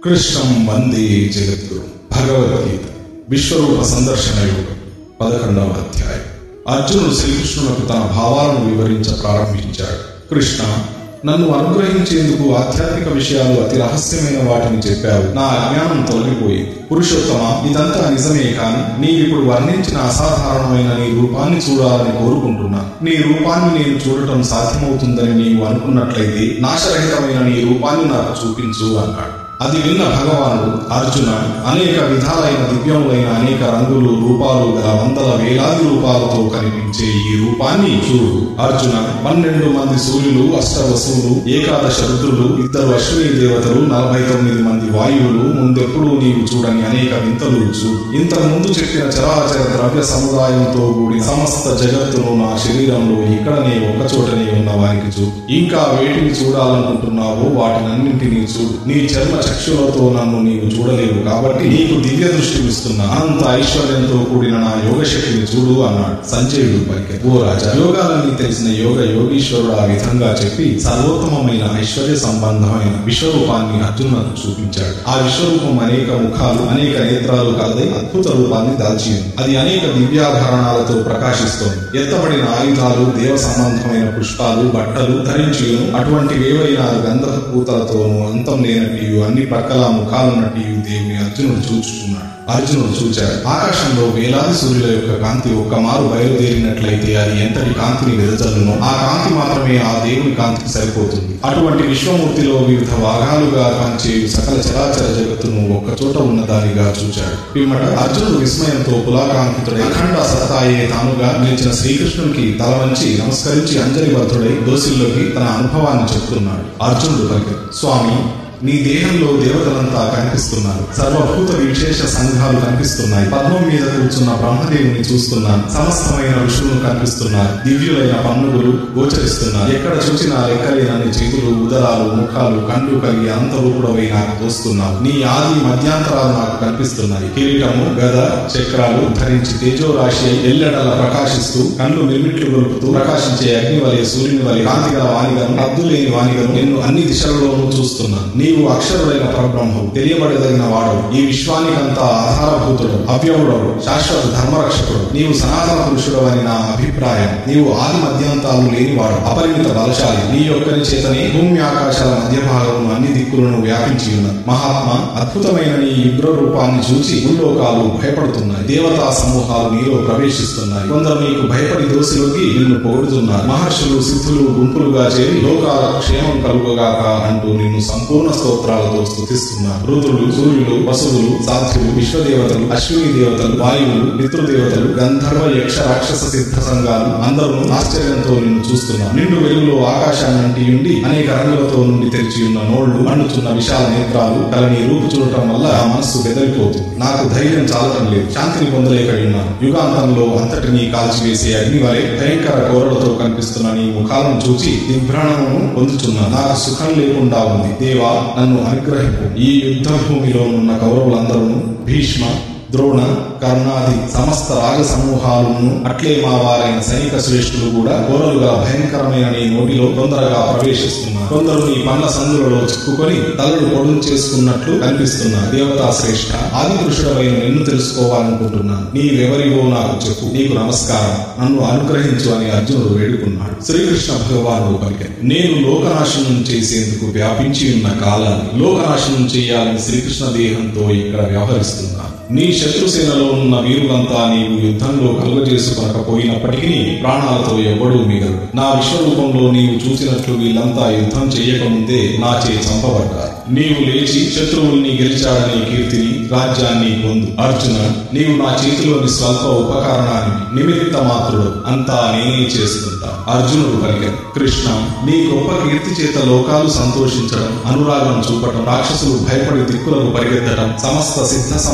కృష్ణం వందే జగద్గురు భగవద్గీత విశ్వరూప సందర్శన యోగం పదకొండవ అధ్యాయం అర్జునుడు శ్రీకృష్ణులకు తన భావాలను వివరించ ప్రారంభించాడు కృష్ణ నన్ను అనుగ్రహించేందుకు ఆధ్యాత్మిక విషయాలు అతి రహస్యమైన వాటిని చెప్పావు నా అజ్ఞానం తొలగిపోయింది పురుషోత్తమ ఇదంతా నిజమే కాని నీవిప్పుడు వర్ణించిన అసాధారణమైన నీ రూపాన్ని చూడాలని కోరుకుంటున్నా నీ రూపాన్ని నేను చూడటం సాధ్యమవుతుందని నీవు అనుకున్నట్లయితే నాశరహితమైన నీ రూపాన్ని నాకు చూపించు అన్నాడు అది విన్న భగవానుడు అర్జున అనేక విధాలైన దివ్యములైన అనేక రంగులు రూపాలు గల వందల వేలాది రూపాలతో కనిపించే ఈ రూపాన్ని చూడు అర్జున పన్నెండు మంది సూర్యులు అష్టవసువులు ఏకాదశ రుద్రులు ఇద్దరు అశ్విని దేవతలు నలభై తొమ్మిది మంది వాయువులు ముందెప్పుడూ నీవు చూడని అనేక వింతలు చూడు ఇంతకు ముందు చెప్పిన చరాచర ద్రవ్య సముదాయంతో కూడిన సమస్త జగత్తును నా శరీరంలో ఇక్కడనే ఒక్కచోటనే ఉన్న వారికి చూడు ఇంకా వేటిని చూడాలనుకుంటున్నావో వాటినన్నింటినీ చూడు నీ చర్మ చక్షులతో నన్ను నీవు చూడలేవు కాబట్టి నీకు దివ్య దృష్టి ఇస్తున్నా అనంత ఐశ్వర్యంతో కూడిన నా యోగ శక్తిని చూడు అన్నాడు సంజయుడు పలికే ఓ రాజా యోగాలని తెలిసిన యోగ యోగీశ్వరుడు ఆ విధంగా చెప్పి సర్వోత్తమమైన ఐశ్వర్య సంబంధమైన విశ్వరూపాన్ని అర్జునులకు చూపించాడు ఆ విశ్వరూపం అనేక ముఖాలు అనేక నేత్రాలు కలదై అద్భుత రూపాన్ని దాల్చి ఉంది అది అనేక దివ్యాభరణాలతో ప్రకాశిస్తోంది ఎత్తబడిన ఆయుధాలు దేవ సంబంధమైన పుష్పాలు బట్టలు ధరించి అటువంటి ఏవైనా గంధ పూతలతోనూ అంతం లేనట్టు అన్ని ప్రక్కల ముఖాలున్నట్టు దేవుని అర్జునుడు చూచుచున్నాడు అర్జునుడు చూచాడు ఆకాశంలో వేలాది సూర్యుల యొక్క కాంతి ఒక్క మారు బయలుదేరినట్లయితే అది ఎంతటి కాంతిని వెదజల్లునో ఆ కాంతి మాత్రమే ఆ దేవుని కాంతికి సరిపోతుంది అటువంటి విశ్వమూర్తిలో వివిధ భాగాలుగా పనిచే సకల చరాచర జగత్తును ఒక్కచోట ఉన్నదానిగా చూచాడు పిమ్మట అర్జునుడు విస్మయంతో పులాకాంకితుడై అఖండ సత్తాయే తానుగా నిలిచిన శ్రీకృష్ణునికి తల వంచి నమస్కరించి అంజలిబద్ధుడై దోసిల్లోకి తన అనుభవాన్ని చెప్తున్నాడు అర్జునుడు పలికి స్వామి నీ దేహంలో దేవతలంతా కనిపిస్తున్నారు సర్వభూత విశేష సంఘాలు కనిపిస్తున్నాయి పద్మం మీద కూర్చున్న బ్రహ్మదేవుని చూస్తున్నాను సమస్తమైన ఋషులను కనిపిస్తున్నారు దివ్యులైన పన్నుగులు గోచరిస్తున్నారు ఎక్కడ చూసినా లెక్కలేనని చేతులు ఉదరాలు ముఖాలు కండ్లు కలిగి అంతరూపుడవై నాకు తోస్తున్నావు నీ ఆది మధ్యాంతరాలు నాకు కనిపిస్తున్నాయి కిరీటము గద చక్రాలు ధరించి తేజోరాశి ఎల్లెడల ప్రకాశిస్తూ కళ్ళు మిర్మిట్లు గొలుపుతూ ప్రకాశించే అగ్ని వలె సూర్యుని వలె కాంతిగల వాణిగను అద్దులేని వాణిగను నిన్ను అన్ని దిశలలోనూ చూస్తున్నాను నీవు అక్షరుడైన పరబ్రహ్మవు తెలియబడదగిన వాడు ఈ విశ్వానికంతా ఆధారభూతుడు అవ్యవుడవు శాశ్వత ధర్మరక్షకుడు నీవు సనాతన పురుషుడు అని నా అభిప్రాయం నీవు ఆది మధ్యాంతాలు లేనివాడు అపరిమిత బలశాలి నీ యొక్కని చేతనే భూమి ఆకాశాల మధ్య భాగం అన్ని దిక్కులను వ్యాపించి ఉన్నది మహాత్మ అద్భుతమైన నీ యుగ్ర రూపాన్ని చూసి భూలోకాలు భయపడుతున్నాయి దేవతా సమూహాలు నీలో ప్రవేశిస్తున్నాయి కొందరు నీకు భయపడి దోసిలోకి నిన్ను పొగుడుతున్నారు మహర్షులు సిద్ధులు గుంపులుగా చేరి లోకాల క్షేమం కలుగుగాక అంటూ నిన్ను సంపూర్ణ స్తోత్రాలతో స్తుతిస్తున్నారు రుద్రులు సూర్యులు వసువులు సాధ్యులు విశ్వదేవతలు అశ్విని దేవతలు వాయువులు పితృదేవతలు గంధర్వ యక్ష రాక్షస సిద్ధ సంఘాలు అందరూ ఆశ్చర్యంతో నిన్ను చూస్తున్నారు నిండు వెలుగులో ఆకాశాన్ని ఉండి అనేక రంగులతో నుండి తెరిచి ఉన్న నోళ్లు మండుచున్న విశాల నేత్రాలు కల నీ రూపు చూడటం వల్ల ఆ మనస్సు బెదరిపోతుంది నాకు ధైర్యం చాలటం లేదు శాంతిని పొందలేక ఉన్నాను యుగాంతంలో అంతటినీ కాల్చివేసే అగ్ని వలె భయంకర కోరలతో కనిపిస్తున్న నీ ముఖాలను చూచి దిగ్భ్రాణమును పొందుతున్నా నాకు సుఖం లేకుండా ఉంది దేవా నన్ను అనుగ్రహింపు ఈ యుద్ధ భూమిలో ఉన్న కౌరవులందరూ భీష్మ ద్రోణ కర్ణాది సమస్త రాజ సమూహాలను అట్లే మా వారైన సైనిక శ్రేష్ఠులు కూడా కోరలు గల భయంకరమైన నీ నోటిలో తొందరగా ప్రవేశిస్తున్నారు కొందరు నీ పండ్ల సందులలో చిక్కుకొని తలలు పొడుం చేసుకున్నట్లు కనిపిస్తున్నారు దేవతా శ్రేష్ఠ ఆది పురుషుడమైన నిన్ను తెలుసుకోవాలనుకుంటున్నాను నీవెవరివో నాకు చెప్పు నీకు నమస్కారం నన్ను అనుగ్రహించు అని అర్జునుడు వేడుకున్నాడు శ్రీకృష్ణ భగవానుడు పలికారు నేను లోకనాశనం చేసేందుకు వ్యాపించి ఉన్న కాలాన్ని లోకనాశనం చేయాలని శ్రీకృష్ణ దేహంతో ఇక్కడ వ్యవహరిస్తున్నాను నీ శత్రుసేనలో ఉన్న వీరులంతా నీవు యుద్ధంలో కలుగజేసుకొనకపోయినప్పటికీ ప్రాణాలతో ఎవ్వడూ మిగలడు నా విశ్వరూపంలో నీవు చూసినట్లు వీళ్ళంతా యుద్ధం చేయకముందే నా చే చంపబడ్డారు నీవు లేచి శత్రువుల్ని గెలిచాడనే కీర్తిని రాజ్యాన్ని పొందు అర్జున నీవు నా చేతిలోని స్వల్ప ఉపకరణాన్ని నిమిత్త మాత్రుడు అంతా నేనే చేసుకుంటా అర్జునుడు పలికారు కృష్ణ నీ గొప్ప కీర్తి చేత లోకాలు సంతోషించడం అనురాగం చూపటం రాక్షసులు భయపడి దిక్కులకు పరిగెత్తడం సమస్త సిద్ధ సమూహాలు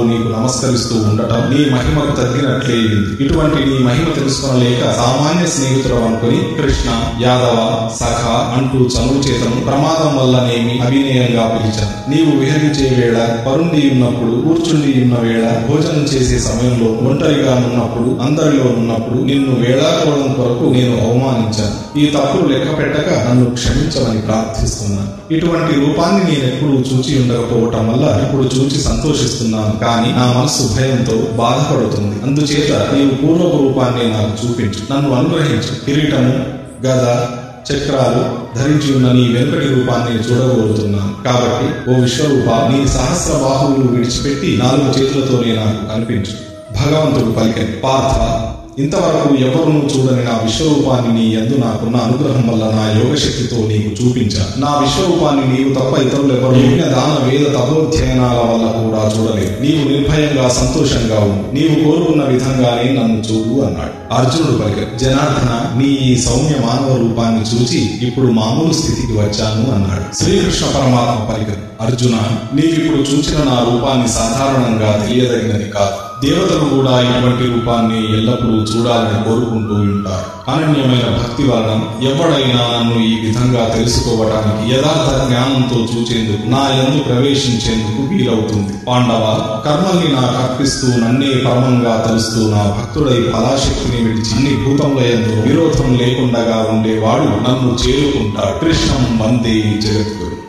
నీకు నమస్కరిస్తూ ఉండటం నీ మహిమకు తగ్గినట్లే ఉంది ఇటువంటి నీ మహిమ తెలుసుకోలేక సామాన్య స్నేహితుడు అనుకుని కృష్ణ యాదవ సఖ అంటూ చనువు చేతను ప్రమాదం వల్లనేమి అవినయంగా పిలిచాను నీవు విహరించే వేళ పరుండి ఉన్నప్పుడు కూర్చుండి ఉన్న వేళ భోజనం చేసే సమయంలో ఒంటరిగా ఉన్నప్పుడు అందరిలో ఉన్నప్పుడు నిన్ను వేళాకోవడం కొరకు నేను అవమానించాను ఈ తప్పులు లెక్క పెట్టక నన్ను క్షమించమని ప్రార్థిస్తున్నాను ఇటువంటి రూపాన్ని నేను ఎప్పుడు చూచి ఉండకపోవటం వల్ల ఇప్పుడు చూచి సంతోషిస్తున్నాను కానీ నా మనస్సు భయంతో బాధపడుతుంది అందుచేత నీవు పూర్వపు రూపాన్ని నాకు చూపించు నన్ను అనుగ్రహించు కిరీటము గద చక్రాలు ధరించి ఉన్న నీ వెనుకటి రూపాన్ని చూడగోరుతున్నాను కాబట్టి ఓ విశ్వరూప నీ సహస్ర బాహువులు విడిచిపెట్టి నాలుగు చేతులతోనే నాకు కనిపించు భగవంతుడు పలికని పార్థ ఇంతవరకు ఎవరునూ చూడని నా విశ్వరూపాన్ని నీ ఎందు నాకున్న అనుగ్రహం వల్ల నా యోగశక్తితో నీకు చూపించా నా విశ్వరూపాన్ని నీవు తప్ప ఇతరులు ఎవరు యజ్ఞ దాన వేద తపోధ్యయనాల వల్ల కూడా చూడలేదు నీవు నిర్భయంగా సంతోషంగా ఉండు నీవు కోరుకున్న విధంగానే నన్ను చూడు అన్నాడు అర్జునుడు పలిక జనార్దన నీ ఈ సౌమ్య మానవ రూపాన్ని చూచి ఇప్పుడు మామూలు స్థితికి వచ్చాను అన్నాడు శ్రీకృష్ణ పరమాత్మ పలిక అర్జున నీవిప్పుడు చూచిన నా రూపాన్ని సాధారణంగా తెలియదగినది కాదు దేవతలు కూడా ఇటువంటి రూపాన్ని ఎల్లప్పుడూ చూడాలని కోరుకుంటూ ఉంటారు అనన్యమైన భక్తి వలన ఎవడైనా నన్ను ఈ విధంగా తెలుసుకోవటానికి యథార్థ జ్ఞానంతో చూచేందుకు నా యందు ప్రవేశించేందుకు వీలవుతుంది పాండవ కర్మల్ని నాకు అర్పిస్తూ నన్నే పరమంగా తలుస్తూ నా భక్తుడై ఫలాశక్తిని విడిచి అన్ని భూతముల యందు విరోధం లేకుండగా ఉండేవాడు నన్ను చేరుకుంటాడు కృష్ణం వందే జగద్గురు